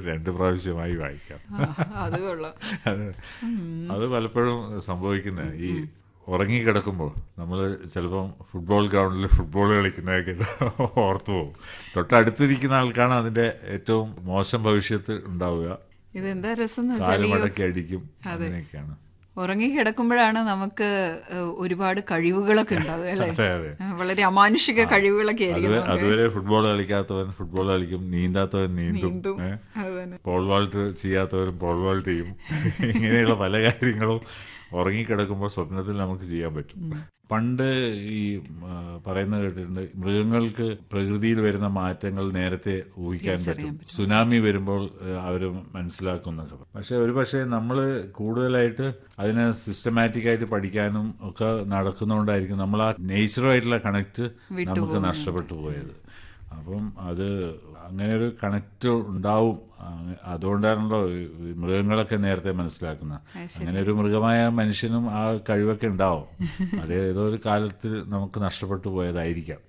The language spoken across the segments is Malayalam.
രണ്ട് പ്രാവശ്യമായി വായിക്കാം അത് കൊള്ളാം അത് അത് പലപ്പോഴും സംഭവിക്കുന്നത് ഈ ഉറങ്ങിക്കിടക്കുമ്പോൾ നമ്മൾ ചിലപ്പം ഫുട്ബോൾ ഗ്രൗണ്ടിൽ ഫുട്ബോൾ കളിക്കുന്നതൊക്കെ ഓർത്തു പോകും തൊട്ടടുത്തിരിക്കുന്ന ആൾക്കാണ് അതിന്റെ ഏറ്റവും മോശം ഭവിഷ്യത്ത് ഉണ്ടാവുക ഇതെന്താ രസം എന്ന് വെച്ചാൽ ഈ കാലുമടക്കി അടിക്കും അങ്ങനെയൊക്കെയാണ് ഉറങ്ങി കിടക്കുമ്പോഴാണ് നമുക്ക് ഏഹ്, ഒരുപാട് കഴിവുകളൊക്കെ ഉണ്ടാവുക അല്ലേ അതെ അതെ ഏഹ്, വളരെ അമാനുഷിക കഴിവുകളൊക്കെ ആയിരിക്കും അത് അതുവരെ ഫുട്ബോൾ കളിക്കാത്തവൻ ഫുട്ബോൾ കളിക്കും നീന്താത്തവൻ നീന്തും നീന്തും. ഏ? അത് തന്നെ പോൾ വാൾട്ട് ചെയ്യാത്തവരും പോൾ വാൾട്ട് ചെയ്യും ഇങ്ങനെയുള്ള പല കാര്യങ്ങളും ഉറങ്ങിക്കിടക്കുമ്പോൾ സ്വപ്നത്തിൽ നമുക്ക് ചെയ്യാൻ പറ്റും പണ്ട് ഈ ആ, പറയുന്നത് കേട്ടിട്ടുണ്ട് മൃഗങ്ങൾക്ക് പ്രകൃതിയിൽ വരുന്ന മാറ്റങ്ങൾ നേരത്തെ ഊഹിക്കാൻ പറ്റും സുനാമി വരുമ്പോൾ അവർ മനസ്സിലാക്കുന്നൊക്കെ പക്ഷെ ഒരു പക്ഷേ നമ്മൾ കൂടുതലായിട്ട് അതിനെ സിസ്റ്റമാറ്റിക് ആയിട്ട് പഠിക്കാനും ഒക്കെ നടക്കുന്നതുകൊണ്ടായിരിക്കും നമ്മൾ ആ നേച്ചറുമായിട്ടുള്ള കണക്ട് നമുക്ക് നഷ്ടപ്പെട്ടു പോയത് അപ്പം അത് അങ്ങനെ ഒരു കണക്റ്റ് ഉണ്ടാവും അങ്ങ- അതുകൊണ്ടാണല്ലോ ഈ മൃഗങ്ങളൊക്കെ നേരത്തെ മനസ്സിലാക്കുന്നത് അങ്ങനെ ഒരു മൃഗമായ മനുഷ്യനും ആ കഴിവൊക്കെ ഉണ്ടാവും അത് ഏതോ ഒരു കാലത്ത് നമുക്ക് നഷ്ടപ്പെട്ടു പോയതായിരിക്കാം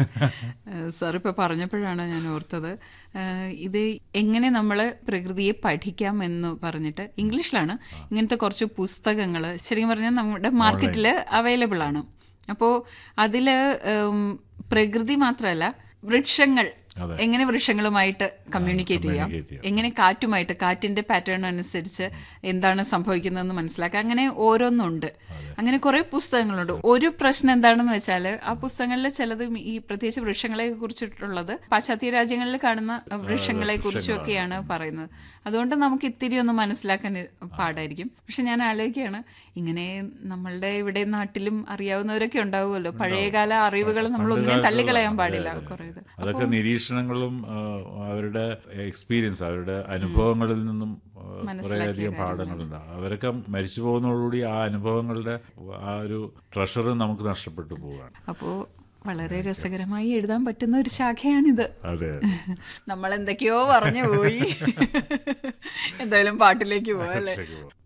ഏഹ് സാർ ഇപ്പൊ പറഞ്ഞപ്പോഴാണ് ഞാൻ ഓർത്തത് ഏഹ് ഇത് എങ്ങനെ നമ്മൾ പ്രകൃതിയെ പഠിക്കാം എന്ന് പറഞ്ഞിട്ട് ഇംഗ്ലീഷിലാണ് ഇങ്ങനത്തെ കുറച്ച് പുസ്തകങ്ങൾ ശരിക്കും പറഞ്ഞാൽ നമ്മുടെ മാർക്കറ്റിൽ അവൈലബിൾ ആണ് അപ്പോൾ അതിൽ പ്രകൃതി മാത്രമല്ല വൃക്ഷങ്ങൾ അതെ. എങ്ങനെ വൃക്ഷങ്ങളുമായിട്ട് കമ്മ്യൂണിക്കേറ്റ് ചെയ്യാം communicate ചെയ്യാം. എങ്ങനെ കാറ്റുമായിട്ട് കാറ്റിന്റെ പാറ്റേൺ അനുസരിച്ച് എന്താണ് സംഭവിക്കുന്നതെന്ന് മനസ്സിലാക്കുക അങ്ങനെ ഓരോന്നുണ്ട് അങ്ങനെ കുറെ പുസ്തകങ്ങളുണ്ട് ഒരു പ്രശ്നം എന്താണെന്ന് വെച്ചാൽ ആ പുസ്തകങ്ങളിൽ ചിലത് ഈ പ്രത്യേകിച്ച് വൃക്ഷങ്ങളെ കുറിച്ചിട്ടുള്ളത് പാശ്ചാത്യ രാജ്യങ്ങളിൽ കാണുന്ന വൃക്ഷങ്ങളെ കുറിച്ചൊക്കെയാണ് പറയുന്നത് അതുകൊണ്ട് നമുക്ക് ഇത്തിരി ഒന്ന് മനസ്സിലാക്കാൻ പാടായിരിക്കും പക്ഷെ ഞാൻ ആലോചിക്കുകയാണ് ഇങ്ങനെ നമ്മളുടെ ഇവിടെ നാട്ടിലും അറിയാവുന്നവരൊക്കെ ഉണ്ടാവുമല്ലോ പഴയകാല അറിവുകൾ നമ്മൾ ഒന്നിനും തള്ളിക്കളയാൻ പാടില്ല കുറെ ഇത് അതൊക്കെ നിരീക്ഷണങ്ങളും ആ, അവരുടെ എക്സ്പീരിയൻസ് അവരുടെ അനുഭവങ്ങളിൽ നിന്നും ആ, കുറേയധികം പാഠങ്ങളുണ്ട് അവരൊക്കെ മരിച്ചു പോകുന്നതോടുകൂടി ആ അനുഭവങ്ങളുടെ ആ ഒരു ട്രഷർ നമുക്ക് നഷ്ടപ്പെട്ടു പോവുകയാണ് അപ്പോൾ വളരെ രസകരമായി എഴുതാൻ പറ്റുന്ന ഒരു ശാഖയാണിത് അതെ നമ്മൾ എന്തൊക്കെയോ പറഞ്ഞു പോയി എന്തായാലും പാട്ടിലേക്ക് പോവാം അല്ലേ അതെ